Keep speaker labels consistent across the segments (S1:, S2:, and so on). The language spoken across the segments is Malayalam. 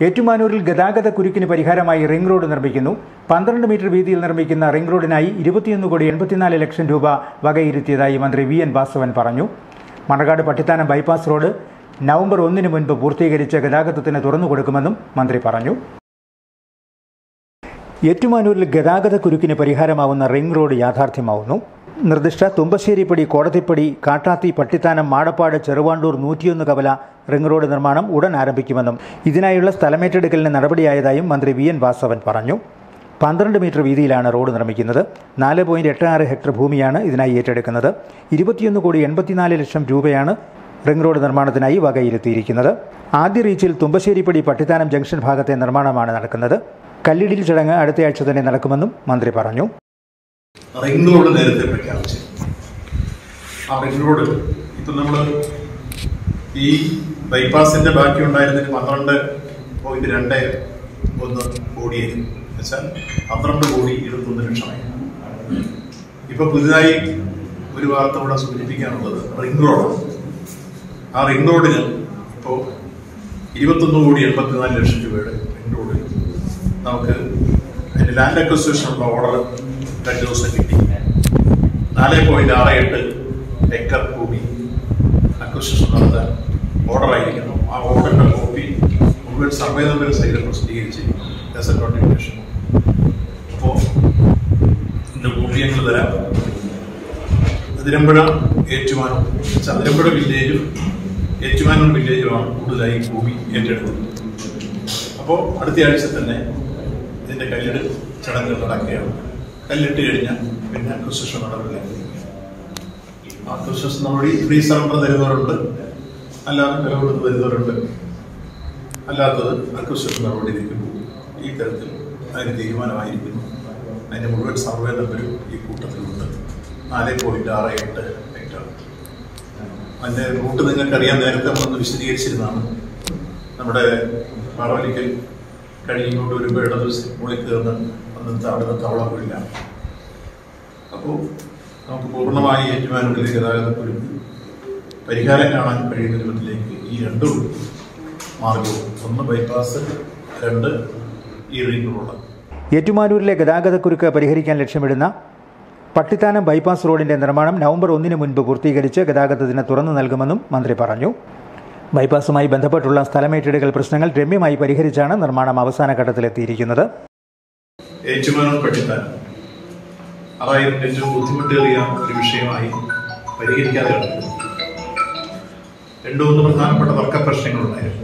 S1: ഏറ്റുമാനൂരിൽ ഗതാഗത കുരുക്കിന് പരിഹാരമായി റിംഗ് റോഡ് നിർമ്മിക്കുന്നു പന്ത്രണ്ട് മീറ്റർ വീതിയിൽ നിർമ്മിക്കുന്ന റിംഗ് റോഡിനായി ഇരുപത്തിയൊന്ന് കോടി എൺപത്തിനാല് ലക്ഷം രൂപ വകയിരുത്തിയതായി മന്ത്രി വി എൻ വാസവൻ പറഞ്ഞു Manakkad Pattithanam bypass road November ഒന്നിന് മുൻപ് പൂർത്തീകരിച്ച് ഗതാഗതത്തിന് തുറന്നു കൊടുക്കുമെന്നും മന്ത്രി പറഞ്ഞു ഏറ്റുമാനൂരിൽ ഗതാഗത കുരുക്കിന് പരിഹാരമാവുന്ന റിംഗ് റോഡ് യാഥാർത്ഥ്യമാവുന്നു നിർദ്ദിഷ്ട തുമ്പശ്ശേരിപ്പടി കോടതിപ്പടി കാട്ടാത്തി പട്ടിത്താനം മാടപ്പാട് ചെറുവാണ്ടൂർ നൂറ്റിയൊന്ന് കവല റിംഗ് റോഡ് നിർമ്മാണം ഉടൻ ആരംഭിക്കുമെന്നും ഇതിനായുള്ള സ്ഥലമേറ്റെടുക്കലിന് നടപടിയായതായും മന്ത്രി വി എൻ വാസവൻ പറഞ്ഞു പന്ത്രണ്ട് മീറ്റർ വീതിയിലാണ് റോഡ് നിർമ്മിക്കുന്നത് നാല് പോയിന്റ് എട്ട് ആറ് ഹെക്ടർ ഭൂമിയാണ് ഇതിനായി ഏറ്റെടുക്കുന്നത് ഇരുപത്തിയൊന്ന് കോടി എൺപത്തിനാല് ലക്ഷം രൂപയാണ് റിംഗ് റോഡ് നിർമ്മാണത്തിനായി വകയിരുത്തിയിരിക്കുന്നത് ആദ്യ റീച്ചിൽ തുമ്പശ്ശേരിപ്പടി പട്ടിത്താനം ജംഗ്ഷൻ ഭാഗത്തെ നിർമ്മാണമാണ് നടക്കുന്നത് കല്ലിടിൽ ചടങ്ങ് അടുത്തയാഴ്ച തന്നെ നടക്കുമെന്നും മന്ത്രി പറഞ്ഞു
S2: റിംഗ് റോഡ് നേരത്തെ പ്രഖ്യാപിച്ചു ആ റിംഗ് റോഡ് ഇപ്പം നമ്മൾ ഈ ബൈപ്പാസിന്റെ ബാക്കി ഉണ്ടായിരുന്നതിന് പന്ത്രണ്ട് പോയിന്റ് രണ്ട് ഒന്ന് കോടിയായിരുന്നു വെച്ചാൽ പന്ത്രണ്ട് കോടി ഇരുപത്തൊന്ന് ലക്ഷമായി ഇപ്പൊ പുതുതായി ഒരു വാർത്ത ഇവിടെ സൂചിപ്പിക്കാനുള്ളത് റിംഗ് റോഡാണ് ആ റിംഗ് റോഡിന് ഇപ്പോൾ ഇരുപത്തൊന്ന് കോടി എൺപത്തിനാല് ലക്ഷം രൂപയുടെ റിംഗ് റോഡിൽ നമുക്ക് അതിന്റെ ലാൻഡ് അക്വസിഷനുള്ള ഓർഡർ രണ്ട് ദിവസം കിട്ടി നാല് പോയിന്റ് ആറ് എട്ട് ഏക്കർ ഭൂമി അക്വസിഷൻ നടത്താൻ ഓർഡർ ആയിരിക്കുന്നു ആ ഓർഡറിന്റെ കോപ്പി മുഴുവൻ സർവേ നമ്പർ സൈഡിൽ പ്രസിദ്ധീകരിച്ച് ഗസറ്റ് നോട്ടിഫിക്കേഷൻ അപ്പോൾ ഇന്ന് കോപ്പി ഞങ്ങൾ തരാം അതിരമ്പുഴ ഏറ്റുമാനം ചതിരമ്പുഴ വില്ലേജും ഏറ്റുമാനൂർ വില്ലേജുമാണ് കൂടുതലായി ഭൂമി ഏറ്റെടുത്തത് അപ്പോൾ അടുത്ത ആഴ്ച തന്നെ ഇതിന്റെ കല്ലിട് ചടങ്ങുകൾ നടക്കുകയാണ് കല്ലിട്ട് കഴിഞ്ഞാൽ പിന്നെ അക്വസിഷൻ നടപടിയിലായിരിക്കും അക്വസിഷൻ നമ്മൾ ഈ ഫ്രീ സറണ്ടർ തരുന്നവരുണ്ട് അല്ലാതെ വില കൊടുത്ത് തരുന്നവരുണ്ട് അല്ലാത്തത് അക്വസിഷൻ നടപടിയിലേക്ക് പോകും ഈ തരത്തിൽ അതിന് തീരുമാനമായിരിക്കുന്നു അതിന്റെ മുഴുവൻ സർവേ നമ്പരും ഈ കൂട്ടത്തിലുണ്ട് നാല് പോയിന്റ് ആറ് എട്ട് ഹെക്ടർ അതിന്റെ റൂട്ട് നിങ്ങൾക്കറിയാൻ നേരത്തെ നമ്മളൊന്ന് വിശദീകരിച്ചിരുന്നതാണ് നമ്മുടെ പാറവലിക്കൽ കഴിഞ്ഞിങ്ങോട്ട് വരുമ്പോൾ ഇടത് മുകളിൽ കയറുന്ന അന്നത്തെ അവിടെ തവളക്കുഴില്ല അപ്പോൾ നമുക്ക് പൂർണ്ണമായി ഏറ്റുമാനൂരിലെ ഗതാഗതക്കുരുക്ക് പരിഹാരം കാണാൻ കഴിയുന്ന രൂപത്തിലേക്ക് ഈ രണ്ടും മാർഗവും ഒന്ന് ബൈപ്പാസ് രണ്ട് ഈ റിംഗ് റോഡ്
S1: ഏറ്റുമാനൂരിലെ ഗതാഗതക്കുരുക്ക് പരിഹരിക്കാൻ ലക്ഷ്യമിടുന്ന പട്ടിത്താനം ബൈപ്പാസ് റോഡിന്റെ നിർമ്മാണം നവംബർ ഒന്നിന് മുൻപ് പൂർത്തീകരിച്ച് ഗതാഗതത്തിന് തുറന്നു നൽകുമെന്നും മന്ത്രി പറഞ്ഞു ബൈപ്പാസുമായി ബന്ധപ്പെട്ടുള്ള സ്ഥലമേറ്റെടുക്കൽ പ്രശ്നങ്ങൾ രമ്യമായി പരിഹരിച്ചാണ് നിർമ്മാണം അവസാന ഘട്ടത്തിലെത്തിയിരിക്കുന്നത്
S2: ഏറ്റുമാനൂർ പഠിത്താൻ അതായിരുന്നു ഏറ്റവും ബുദ്ധിമുട്ടേറിയ ഒരു വിഷയമായി പരിഹരിക്കാതെ കിടക്കുന്നത് രണ്ടു മൂന്ന് പ്രധാനപ്പെട്ട തർക്ക പ്രശ്നങ്ങളുണ്ടായിരുന്നു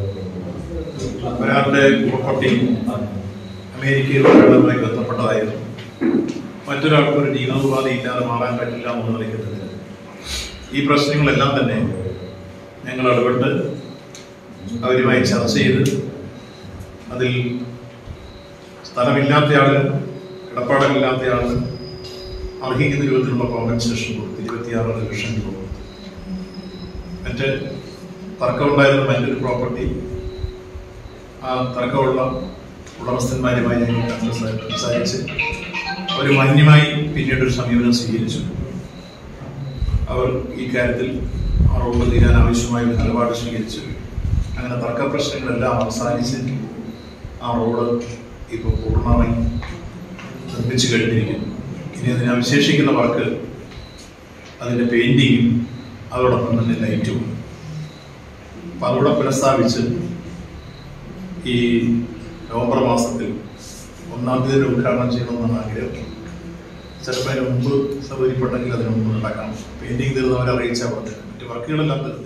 S2: ഒരാളുടെ പ്രോപ്പർട്ടി അമേരിക്കയുമായി ബന്ധപ്പെട്ടതായിരുന്നു മറ്റൊരാൾക്ക് ഒരു ജീവനോപാധി ഇല്ലാതെ മാറാൻ പറ്റില്ല എന്ന് നിലയ്ക്കുന്നത് ഈ പ്രശ്നങ്ങളെല്ലാം തന്നെ ഞങ്ങൾ ഇടപെട്ട് അവരുമായി ചർച്ച ചെയ്ത് അതിൽ സ്ഥലമില്ലാത്ത ആളിന് കിടപ്പാടമില്ലാത്ത ആളിന് അർഹിക്കുന്ന രൂപത്തിലുള്ള കോമ്പൻസേഷൻ കൊടുത്തു ഇരുപത്തിയാറ് ലക്ഷം രൂപ കൊടുത്തു മറ്റ് തർക്കമുണ്ടായിരുന്ന മറ്റൊരു പ്രോപ്പർട്ടി ആ തർക്കമുള്ള ഉടമസ്ഥന്മാരുമായി ഞങ്ങൾ സംസാരിച്ച് അവർ മാന്യമായി പിന്നീട് ഒരു സമീപനം സ്വീകരിച്ചു അവർ ഈ കാര്യത്തിൽ ആ റോഡ് തീരാൻ ആവശ്യമായ ഒരു നിലപാട് സ്വീകരിച്ചു അങ്ങനെ തർക്ക പ്രശ്നങ്ങളെല്ലാം അവസാനിച്ച് ആ റോഡ് ഇപ്പോൾ പൂർണ്ണമായി നിർമ്മിച്ചു കഴിഞ്ഞിരിക്കുന്നു ഇനി അതിന് അവശേഷിക്കുന്ന വർക്ക് അതിൻ്റെ പെയിൻറ്റിങ്ങും അതോടൊപ്പം തന്നെ ലൈറ്റും അപ്പം അതോടെ പുനഃസ്ഥാപിച്ച് ഈ നവംബർ മാസത്തിൽ ഒന്നാം തീയതി ഉദ്ഘാടനം ചെയ്യണമെന്നാണ് ആഗ്രഹം ചിലപ്പോൾ അതിന് മുമ്പ് സൗകര്യപ്പെട്ടെങ്കിൽ അതിന് മുമ്പ് നടക്കാം പെയിൻറ്റിങ് തീർന്നവരെ അറിയിച്ചാൽ മതി മറ്റു വർക്കുകളെല്ലാം തീർന്നിരിക്കും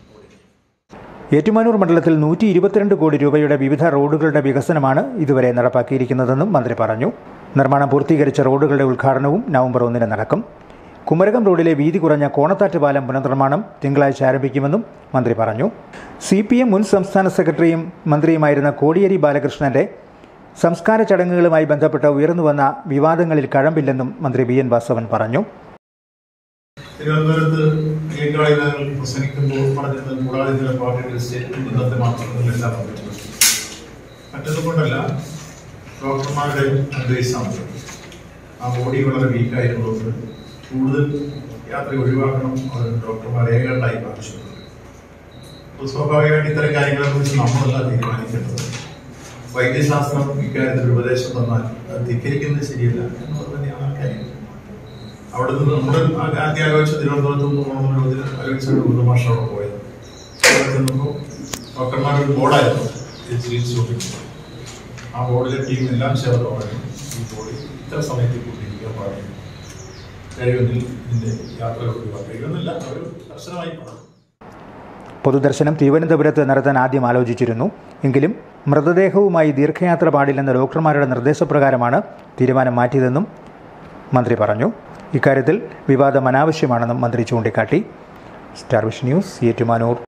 S1: ഏറ്റുമാനൂർ മണ്ഡലത്തിൽ നൂറ്റി ഇരുപത്തിരണ്ട് കോടി രൂപയുടെ വിവിധ റോഡുകളുടെ വികസനമാണ് ഇതുവരെ നടപ്പാക്കിയിരിക്കുന്നതെന്നും മന്ത്രി പറഞ്ഞു നിർമ്മാണം പൂർത്തീകരിച്ച റോഡുകളുടെ ഉദ്ഘാടനവും നവംബർ ഒന്നിന് നടക്കും കുമരകം റോഡിലെ വീതി കുറഞ്ഞ കോണത്താറ്റ് പാലം പുനർനിർമ്മാണം തിങ്കളാഴ്ച ആരംഭിക്കുമെന്നും മന്ത്രി പറഞ്ഞു സി പി എം മുൻ സംസ്ഥാന സെക്രട്ടറിയും മന്ത്രിയുമായിരുന്ന കോടിയേരി ബാലകൃഷ്ണന്റെ സംസ്കാര ചടങ്ങുകളുമായി ബന്ധപ്പെട്ട് ഉയർന്നുവന്ന വിവാദങ്ങളിൽ കഴമ്പില്ലെന്നും മന്ത്രി വി എൻ വാസവൻ പറഞ്ഞു
S2: തിരുവനന്തപുരത്ത് ഇലക്ട്രോണിക് നേതാക്കൾ പ്രസംഗിക്കുമ്പോൾ പറഞ്ഞത് കൂടാതെ ചില പാർട്ടിയുടെ സ്റ്റേറ്റ്മെന്റ് ഇന്നത്തെ മാധ്യമങ്ങളിലെല്ലാം വന്നിട്ടുണ്ട് മറ്റൊന്നും കൊണ്ടല്ല ഡോക്ടർമാരുടെ അഡ്വൈസാണ് ആ ബോഡി വളരെ വീക്കായിരുന്നത് കൂടുതൽ യാത്ര ഒഴിവാക്കണം അത് ഡോക്ടർമാർ ഏകണ്ടായി ആവശ്യപ്പെട്ടു അപ്പോൾ സ്വാഭാവികമായിട്ട് ഇത്തരം കാര്യങ്ങളെ കുറിച്ച് നമ്മളല്ല തീരുമാനിക്കേണ്ടത് വൈദ്യശാസ്ത്രം ഇക്കാര്യത്തിൽ ഒരു ഉപദേശം തന്നാൽ അത് ധിക്കരിക്കുന്നത് ശരിയല്ല എന്നുള്ളത് തന്നെയാണ് കാര്യം അവിടെ നിന്ന് നമ്മുടെ ആദ്യ ആലോചിച്ച തിരുവനന്തപുരത്ത് നിന്ന് ഓണമെന്നതിന് ആലോചിച്ച ഒരു ഗുരു മാഷ അവിടെ പോയത് അവിടെ ചെന്നപ്പോൾ ഡോക്ടർമാരുടെ ഒരു ബോർഡായിരുന്നു ഇത് ചികിത്സിച്ചുകൊണ്ടിരിക്കുന്നത് ആ ബോർഡിലെ ടീം എല്ലാം ചേർന്ന് പറഞ്ഞു ഈ ബോഡി ഇത്ര സമയത്തിൽ കൊണ്ടിരിക്കാൻ പാടില്ല കഴിയുമെങ്കിൽ ഇതിന്റെ യാത്ര ഒഴിവാക്കുക ഇതൊന്നുമില്ല അവർ കർശനമായി പറഞ്ഞു
S1: പൊതുദർശനം തിരുവനന്തപുരത്ത് നടത്താൻ ആദ്യം ആലോചിച്ചിരുന്നു എങ്കിലും മൃതദേഹവുമായി ദീർഘയാത്ര പാടില്ലെന്ന ഡോക്ടർമാരുടെ നിർദ്ദേശപ്രകാരമാണ് തീരുമാനം മാറ്റിയതെന്നും മന്ത്രി പറഞ്ഞു ഇക്കാര്യത്തിൽ വിവാദം അനാവശ്യമാണെന്നും മന്ത്രി ചൂണ്ടിക്കാട്ടി സ്റ്റാർ വിഷൻ ന്യൂസ് ഏറ്റുമാനൂർ